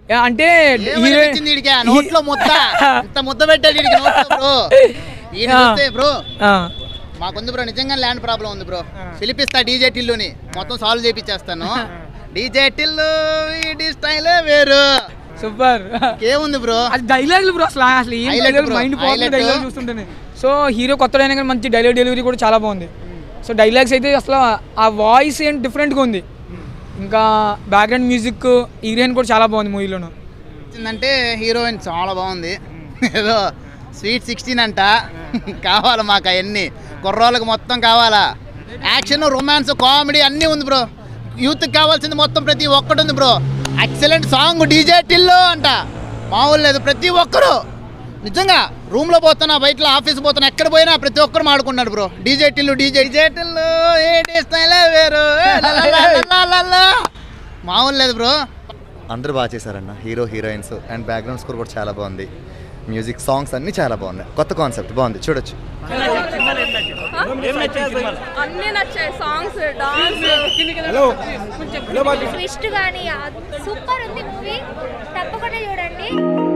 Yeah, అంటే ఏమని hero వచ్చింది వీడికి? ఆ నోట్లో ముద్ద ఇంత ముద్ద పెట్టాడు వీడికి నోట్లో బ్రో ఈయన ఆ. చూస్తే బ్రో ఆ, మాకుంది బ్రో నిజంగా ల్యాండ్ ప్రాబ్లం ఉంది బ్రో పిలిపిస్తా డీజే టిల్లుని మొత్తం సాల్వ్ చేపిచ్చేస్తాను డీజే టిల్లు వీడి స్టైలే వేరు సూపర్ ఏముంది బ్రో అది డైలాగులు బ్రో అసలు అసలు ఏం Highlight డైలాగ్ bro, మైండ్ పోతుంది highlight. డైలాగ్ చూస్తుంటేనే సో హీరో కొత్త అయినా కానీ మంచి డైలాగ్ డెలివరీ కూడా చాలా బాగుంది సో డైలాగ్స్ అయితే అసలు ఆ వాయిస్ ఏంటి డిఫరెంట్గా ఉంది ఇంకా బ్యాక్గ్రౌండ్ మ్యూజిక్ హీరోయిన్ కూడా చాలా బాగుంది మూవీలోను వచ్చిందంటే హీరోయిన్ చాలా బాగుంది ఏదో స్వీట్ సిక్స్టీన్ అంట కావాలి మాకు అవన్నీ కుర్రోళ్ళకి మొత్తం కావాలా యాక్షన్ రొమాన్స్ కామెడీ అన్నీ ఉంది బ్రో యూత్కి కావాల్సింది మొత్తం ప్రతి ఒక్కటి ఉంది bro excellent song DJ Tillu అంట మామూలు లేదు ప్రతి ఒక్కరు నిజంగా రూమ్లో పోతున్నా బయట ఆఫీస్ పోతున్నా ఎక్కడ పోయినా ప్రతి ఒక్కరు మాడుకున్నాడు bro DJ Tillu DJ DJ Tillu ఏ స్టైలే వేరు ఏ లా లా లా లా లా లా. మామూలు లేదు బ్రో అందరూ బాగా చేశారన్న hero heroines and background score కూడా చాలా బాగుంది మ్యూజిక్ సాంగ్స్ అన్నీ చాలా బాగున్నాయి కొత్త కాన్సెప్ట్ బాగుంది చూడొచ్చు అన్నీ నచ్చాయి సాంగ్స్ డాన్స్ ట్విస్ట్ కానీ సూపర్ ఉంది మూవీ తప్పకుండా చూడండి